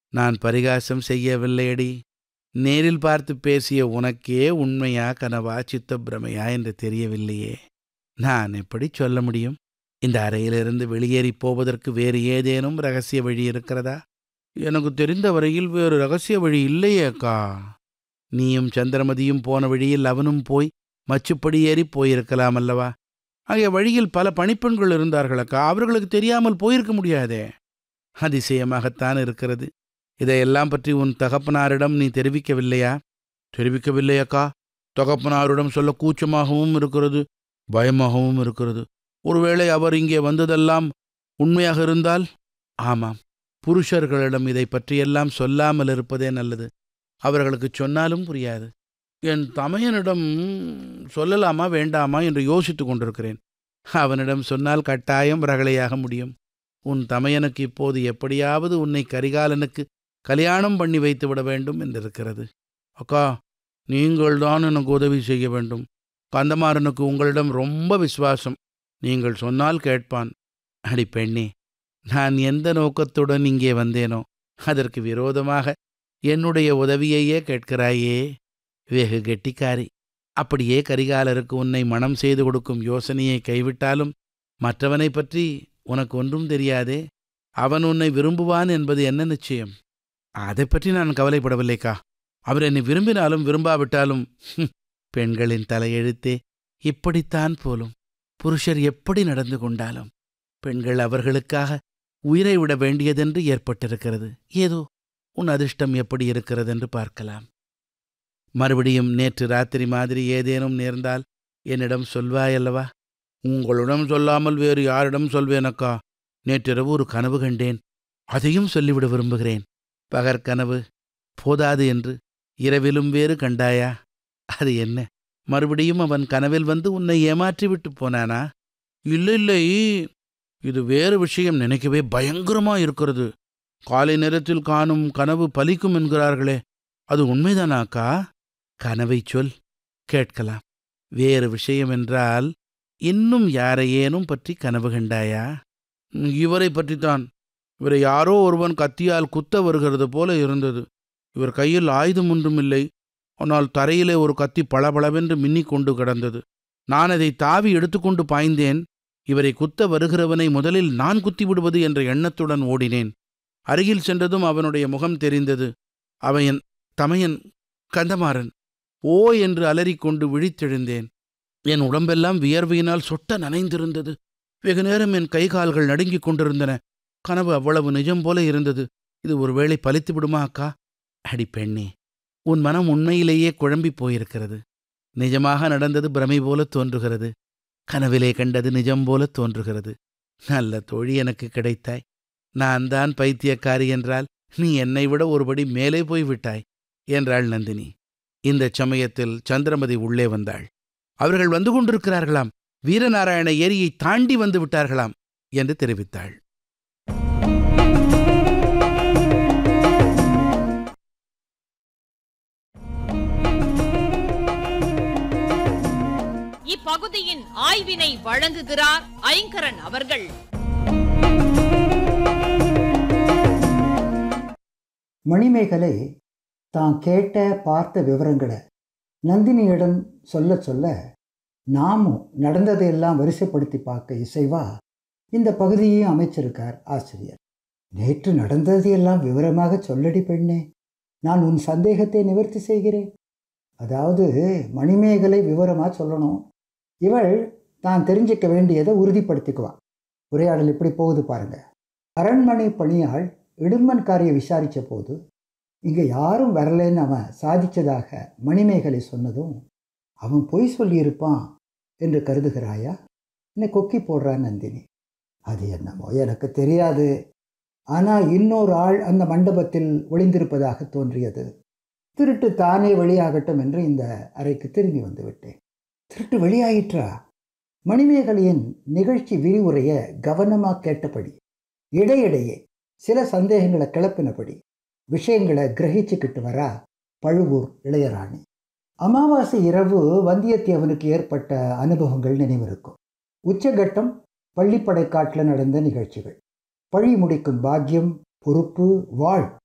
நான் பரிகாசம் செய்யவில்லையடி நேரில் பார்த்து பேசிய உனக்கே உண்மையா கனவா சித்தப்பிரமையா என்று தெரியவில்லையே நான் எப்படி சொல்ல முடியும் இந்த அறையிலிருந்து வெளியேறிப் போவதற்கு வேறு ஏதேனும் ரகசிய வழி இருக்கிறதா எனக்கு தெரிந்த வரையில் வேறு ரகசிய வழி இல்லையே அக்கா நீயும் சந்திரமதியும் போன வழியில் அவனும் போய் மச்சுப்படி ஏறி போயிருக்கலாம் அல்லவா ஆகிய வழியில் பல பணிப்பெண்கள் இருந்தார்கள் அக்கா அவர்களுக்கு தெரியாமல் போயிருக்க முடியாதே அதிசயமாகத்தான் இருக்கிறது இதையெல்லாம் பற்றி உன் தகப்பனாரிடம் நீ தெரிவிக்கவில்லையா தெரிவிக்கவில்லை அக்கா தகப்பனாரிடம் சொல்ல கூச்சமாகவும் இருக்கிறது பயமாகவும் இருக்கிறது ஒருவேளை அவர் இங்கே வந்ததெல்லாம் உண்மையாக இருந்தால் ஆமாம் புருஷர்களிடம் இதை பற்றியெல்லாம் சொல்லாமல் இருப்பதே நல்லது அவர்களுக்கு சொன்னாலும் புரியாது என் தமையனிடம் சொல்லலாமா வேண்டாமா என்று யோசித்துக் கொண்டிருக்கிறேன் அவனிடம் சொன்னால் கட்டாயம் ரகளையாக முடியும் உன் தமையனுக்கு இப்போது எப்படியாவது உன்னை கரிகாலனுக்கு கல்யாணம் பண்ணி வைத்து விட வேண்டும் என்றிருக்கிறது அக்கா நீங்கள்தான் எனக்கு உதவி செய்ய வேண்டும் கந்தமாறனுக்கு உங்களிடம் ரொம்ப விசுவாசம் நீங்கள் சொன்னால் கேட்பான் அடி பெண்ணே நான் எந்த நோக்கத்துடன் இங்கே வந்தேனோ அதற்கு விரோதமாக என்னுடைய உதவியையே கேட்கிறாயே வெகு கெட்டிக்காரி அப்படியே கரிகாலருக்கு உன்னை மனம் செய்து கொடுக்கும் யோசனையை கைவிட்டாலும் மற்றவனை பற்றி உனக்கு ஒன்றும் தெரியாதே அவன் உன்னை விரும்புவான் என்பது என்ன நிச்சயம் அதை பற்றி நான் கவலைப்படவில்லைக்கா அவர் என்னை விரும்பினாலும் விரும்பாவிட்டாலும் ஹும், பெண்களின் தலையெழுத்தே இப்படித்தான் போலும் புருஷர் எப்படி நடந்து கொண்டாலும் பெண்கள் அவர்களுக்காக உயிரை விட வேண்டியதென்று ஏற்பட்டிருக்கிறது ஏதோ உன் அதிர்ஷ்டம் எப்படி இருக்கிறதென்று பார்க்கலாம் மறுபடியும் நேற்று ராத்திரி மாதிரி ஏதேனும் நேர்ந்தால் என்னிடம் சொல்வாயல்லவா உங்களிடம் சொல்லாமல் வேறு யாரிடம் சொல்வேனக்கா நேற்றிரவு ஒரு கனவு கண்டேன் அதையும் சொல்லிவிட விரும்புகிறேன் பகற்கனவு போதாது என்று இரவிலும் வேறு கண்டாயா அது என்ன மறுபடியும் அவன் கனவில் வந்து உன்னை ஏமாற்றி விட்டு போனானா இல்லை இல்லை இது வேறு விஷயம் நினைக்கவே பயங்கரமா இருக்கிறது காலை நேரத்தில் காணும் கனவு பலிக்கும் என்கிறார்களே அது உண்மைதானாக்கா கனவை சொல் கேட்கலாம் வேறு விஷயம் என்றால் இன்னும் யாரையேனும் பற்றி கனவு கண்டாயா ம், இவரை பற்றித்தான் இவரை யாரோ ஒருவன் கத்தியால் குத்த வருகிறது போல இருந்தது இவர் கையில் ஆயுதம் ஒன்றும் இல்லை ஆனால் தரையிலே ஒரு கத்தி பளபளவென்று மின்னிக் கொண்டு கிடந்தது நான் அதை தாவி எடுத்துக்கொண்டு பாய்ந்தேன் இவரை குத்த வருகிறவனை முதலில் நான் குத்தி விடுவது என்ற எண்ணத்துடன் ஓடினேன் அருகில் சென்றதும் அவனுடைய முகம் தெரிந்தது அவன் என் தமையன் கந்தமாறன் ஓ என்று அலறிக்கொண்டு விழித்தெழுந்தேன் என் உடம்பெல்லாம் வியர்வையினால் சொட்ட நனைந்திருந்தது வெகு நேரம் என் கை கால்கள் நடுங்கிக் கொண்டிருந்தன கனவு அவ்வளவு நிஜம் போல இருந்தது இது ஒருவேளை பலித்து விடுமா அக்கா அடி பெண்ணே உன் மனம் உண்மையிலேயே குழம்பிப் போயிருக்கிறது நிஜமாக நடந்தது பிரமை போல தோன்றுகிறது கனவிலே கண்டது நிஜம் போல தோன்றுகிறது நல்ல தோழி எனக்கு கிடைத்தாய் நான் தான் பைத்தியக்காரி என்றால் நீ என்னை விட ஒருபடி மேலே போய் விட்டாய் என்றாள் நந்தினி இந்தச் சமயத்தில் சந்திரமதி உள்ளே வந்தாள் அவர்கள் வந்து கொண்டிருக்கிறார்களாம் வீரநாராயண ஏரியை தாண்டி வந்து விட்டார்களாம் என்று தெரிவித்தாள் இப்பகுதியின் ஆய்வினை வழங்குகிறார் ஐங்கரன் அவர்கள் மணிமேகலை தான் கேட்ட பார்த்த விவரங்களை நந்தினியிடம் சொல்ல சொல்ல நாமும் நடந்ததையெல்லாம் வரிசைப்படுத்தி பார்க்க இசைவா இந்த பகுதியையும் அமைச்சிருக்கார் ஆசிரியர் நேற்று நடந்ததையெல்லாம் விவரமாக சொல்லடி பெண்ணே நான் உன் சந்தேகத்தை நிவர்த்தி செய்கிறேன் அதாவது மணிமேகலை விவரமாக சொல்லணும் இவள் தான் தெரிஞ்சிக்க வேண்டியதை உறுதிப்படுத்திக்குவான் உரையாடல் இப்படி போகுது பாருங்க அரண்மனை பணியாள் இடும்பன்காரியை விசாரித்த போது இங்கே யாரும் வரலைன்னு அவன் சாதிச்சதாக மணிமேகலை சொன்னதும் அவன் பொய் சொல்லியிருப்பான் என்று கருதுகிறாயா என்னை கொக்கி போடுறான் நந்தினி அது என்னமோ எனக்கு தெரியாது ஆனால் இன்னொரு ஆள் அந்த மண்டபத்தில் ஒளிந்திருப்பதாக தோன்றியது திருட்டு தானே வெளியாகட்டும் என்று இந்த அறைக்கு திரும்பி வந்து விட்டேன் திருட்டு வெளியாயிற்றா மணிமேகலையின் நிகழ்ச்சி விரிவுரையை கவனமாக கேட்டபடி இடையிடையே சில சந்தேகங்களை கிளப்பினபடி விஷயங்களை கிரகிச்சுக்கிட்டு வரா பழுவூர் இளையராணி அமாவாசை இரவு வந்தியத்தேவனுக்கு ஏற்பட்ட அனுபவங்கள் நினைவிருக்கும் உச்சகட்டம் பள்ளிப்படை காட்டில் நடந்த நிகழ்ச்சிகள் பழி முடிக்கும் பாக்கியம் பொறுப்பு வாழ்